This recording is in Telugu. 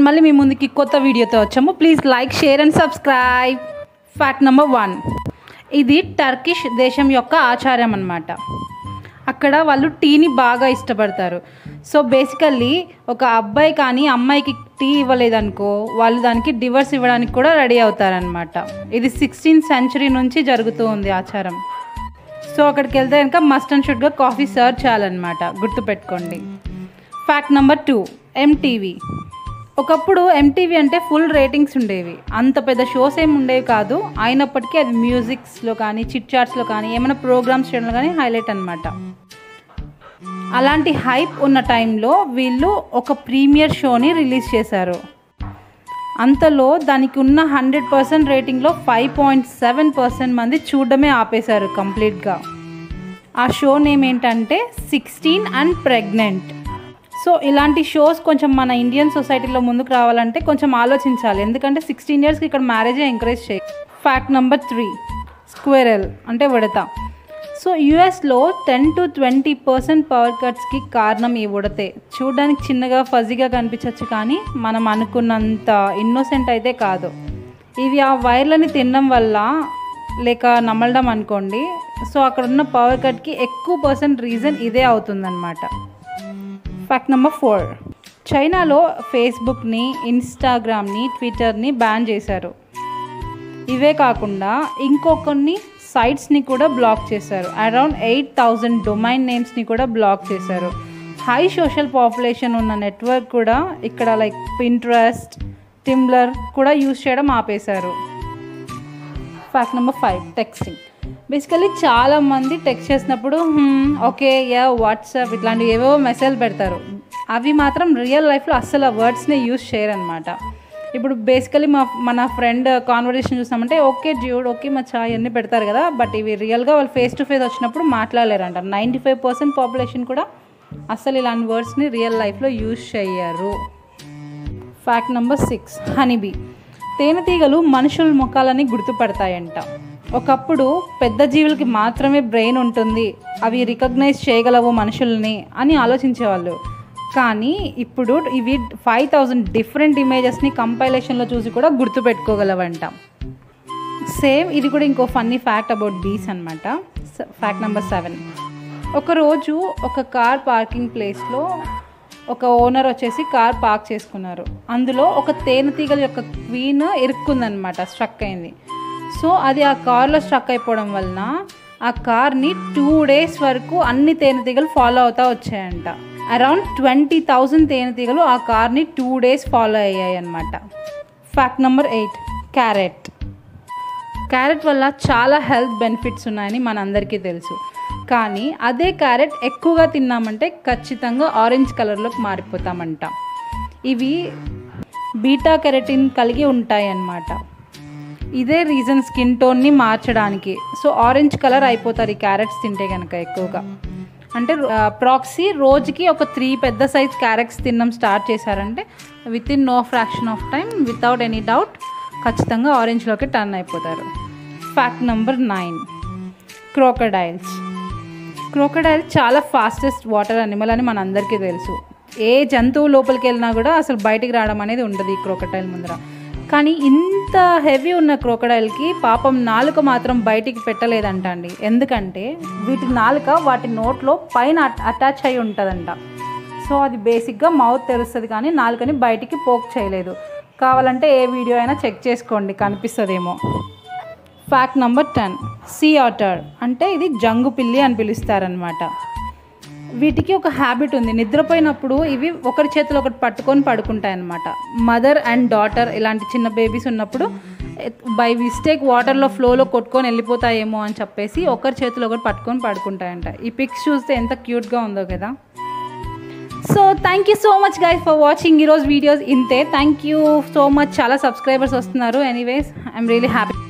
మళ్ళీ మీ ముందుకి కొత్త వీడియోతో వచ్చాము please like share and subscribe fact number one ఇది టర్కిష్ దేశం యొక్క ఆచారం అన్నమాట అక్కడ వాళ్ళు టీని బాగా ఇష్టపడతారు సో బేసికల్లీ ఒక అబ్బాయి కానీ అమ్మాయికి టీ ఇవ్వలేదనుకో వాళ్ళు దానికి డివర్స్ ఇవ్వడానికి కూడా రెడీ అవుతారనమాట ఇది సిక్స్టీన్త్ సెంచరీ నుంచి జరుగుతూ ఉంది ఆచారం సో అక్కడికి వెళ్తే కనుక మస్ట్ అండ్ షుడ్గా కాఫీ సర్వ్ చేయాలన్నమాట గుర్తుపెట్టుకోండి ఫ్యాక్ట్ నెంబర్ టూ ఎంటీవీ ఒకప్పుడు ఎంటీవీ అంటే ఫుల్ రేటింగ్స్ ఉండేవి అంత పెద్ద షోస్ ఏమి ఉండేవి కాదు అయినప్పటికీ అది మ్యూజిక్స్లో కానీ చిట్ చాట్స్లో కానీ ఏమైనా ప్రోగ్రామ్స్ చేయడంలో కానీ హైలైట్ అనమాట అలాంటి హైప్ ఉన్న టైంలో వీళ్ళు ఒక ప్రీమియర్ షోని రిలీజ్ చేశారు అంతలో దానికి ఉన్న హండ్రెడ్ పర్సెంట్ రేటింగ్లో ఫైవ్ పాయింట్ సెవెన్ పర్సెంట్ మంది చూడడమే ఆపేశారు కంప్లీట్గా ఆ షో నేమ్ ఏంటంటే సిక్స్టీన్ అండ్ ప్రెగ్నెంట్ సో ఇలాంటి షోస్ కొంచెం మన ఇండియన్ సొసైటీలో ముందుకు రావాలంటే కొంచెం ఆలోచించాలి ఎందుకంటే సిక్స్టీన్ ఇయర్స్కి ఇక్కడ మ్యారేజే ఎంకరేజ్ చేయ ఫ్యాక్ట్ నెంబర్ త్రీ స్క్వేరల్ అంటే ఉడత సో యుఎస్లో ten to twenty percent power కట్స్కి కారణం ఈ ఉడతే చూడడానికి చిన్నగా ఫజీగా కనిపించవచ్చు కానీ మనం అనుకున్నంత ఇన్నోసెంట్ అయితే కాదు ఇవి ఆ వైర్లని తినడం వల్ల లేక నమ్మడం అనుకోండి సో అక్కడ ఉన్న పవర్ కట్కి ఎక్కువ పర్సెంట్ రీజన్ ఇదే అవుతుందన్నమాట ఫ్యాక్ట్ నెంబర్ ఫోర్ చైనాలో ఫేస్బుక్ని ఇన్స్టాగ్రామ్ని ట్విట్టర్ని బ్యాన్ చేశారు ఇవే కాకుండా ఇంకో కొన్ని సైట్స్ని కూడా బ్లాక్ చేశారు అరౌండ్ ఎయిట్ థౌజండ్ డొమైన్ నేమ్స్ని కూడా బ్లాక్ చేశారు హై సోషల్ పాపులేషన్ ఉన్న నెట్వర్క్ కూడా ఇక్కడ లైక్ పింట్రెస్ట్ టిమ్లర్ కూడా యూజ్ చేయడం ఆపేశారు fact number five texting basically చాలామంది టెక్స్ట్ చేసినప్పుడు ఓకే యా వాట్సాప్ ఇట్లాంటివి ఏవో మెసేజ్ పెడతారు అవి మాత్రం రియల్ లైఫ్లో అస్సలు ఆ వర్డ్స్ని యూజ్ చేయరనమాట ఇప్పుడు బేసికలీ మా మన ఫ్రెండ్ కాన్వర్జేషన్ చూసామంటే ఓకే డ్యూడ్ ఓకే మా చాయ్ అన్నీ పెడతారు కదా బట్ ఇవి రియల్గా వాళ్ళు ఫేస్ టు ఫేస్ వచ్చినప్పుడు మాట్లాడలేరంట నైంటీ ఫైవ్ పర్సెంట్ పాపులేషన్ కూడా అస్సలు ఇలాంటి వర్డ్స్ని రియల్ లైఫ్లో యూజ్ చేయరు ఫ్యాక్ట్ నెంబర్ సిక్స్ హనీబీ తేనెటీగలు మనుషుల ముఖాలని గుర్తుపడతాయంట ఒకప్పుడు పెద్ద జీవులకి మాత్రమే బ్రెయిన్ ఉంటుంది అవి రికగ్నైజ్ చేయగలవు మనుషుల్ని అని ఆలోచించేవాళ్ళు కానీ ఇప్పుడు ఇవి ఫైవ్ థౌజండ్ డిఫరెంట్ ఇమేజెస్ని కంపైలేషన్లో చూసి కూడా గుర్తుపెట్టుకోగలవంట సేమ్ ఇది కూడా ఇంకో ఫన్నీ ఫ్యాక్ట్ అబౌట్ బీస్ అనమాట ఫ్యాక్ట్ నెంబర్ సెవెన్ ఒకరోజు ఒక కార్ పార్కింగ్ ప్లేస్లో ఒక ఓనర్ వచ్చేసి కార్ పార్క్ చేసుకున్నారు అందులో ఒక తేనెటీగల యొక్క క్వీన్ ఇరుక్కుందనమాట స్ట్రక్ అయింది సో అది ఆ కార్లో స్ట్రక్ అయిపోవడం వలన ఆ కార్ని టూ డేస్ వరకు అన్ని తేనెటీగలు ఫాలో అవుతా వచ్చాయంట అరౌండ్ ట్వంటీ థౌజండ్ తేనెటీగలు ఆ కార్ని టూ డేస్ ఫాలో అయ్యాయి అనమాట fact number eight carrot carrot వల్ల చాలా హెల్త్ బెనిఫిట్స్ ఉన్నాయని మనందరికీ తెలుసు కానీ అదే క్యారెట్ ఎక్కువగా తిన్నామంటే ఖచ్చితంగా ఆరెంజ్ కలర్లోకి మారిపోతామంట ఇవి బీటా కెరటిన్ కలిగి ఉంటాయి అన్నమాట ఇదే రీజన్ స్కిన్ టోన్ని మార్చడానికి సో ఆరెంజ్ కలర్ అయిపోతారు ఈ క్యారెట్స్ తింటే కనుక ఎక్కువగా అంటే ప్రాక్సీ రోజుకి ఒక త్రీ పెద్ద సైజ్ క్యారెట్స్ తినడం స్టార్ట్ చేశారంటే within no fraction of time without any doubt ఖచ్చితంగా ఆరెంజ్లోకి టర్న్ అయిపోతారు fact number nine crocodiles crocodile చాలా ఫాస్టెస్ట్ వాటర్ అనిమల్ అని మనందరికీ తెలుసు ఏ జంతువు లోపలికి వెళ్ళినా కూడా అసలు బయటికి రావడం అనేది ఉండదు ఈ క్రోకడైల్ ముందర కానీ ఇంత హెవీ ఉన్న క్రోకడైల్కి పాపం నాలుక మాత్రం బయటికి పెట్టలేదంట అండి ఎందుకంటే వీటి నాలుక వాటి నోట్లో పైన అటాచ్ అయి ఉంటుందంట సో అది బేసిక్గా మౌత్ తెరుస్తుంది కానీ నాలుకని బయటికి పోక్ చేయలేదు కావాలంటే ఏ వీడియో అయినా చెక్ చేసుకోండి కనిపిస్తుందేమో fact number ten sea otter అంటే ఇది జంగు పిల్లి అని పిలుస్తారనమాట వీటికి ఒక హ్యాబిట్ ఉంది నిద్రపోయినప్పుడు ఇవి ఒకరి చేతిలో ఒకటి పట్టుకొని పడుకుంటాయి అన్నమాట మదర్ అండ్ డాటర్ ఇలాంటి చిన్న బేబీస్ ఉన్నప్పుడు బై మిస్టేక్ వాటర్లో ఫ్లోలో కొట్టుకొని వెళ్ళిపోతాయేమో అని చెప్పేసి ఒకరి చేతిలో ఒకటి పట్టుకొని పడుకుంటాయంట ఈ పిక్స్ చూస్తే ఎంత క్యూట్గా ఉందో కదా so thank you so much guys for watching ఈరోజు వీడియోస్ ఇంతే థ్యాంక్ యూ సో మచ్ చాలా సబ్స్క్రైబర్స్ వస్తున్నారు ఎనీవేస్ ఐఎమ్ రియలీ హ్యాపీ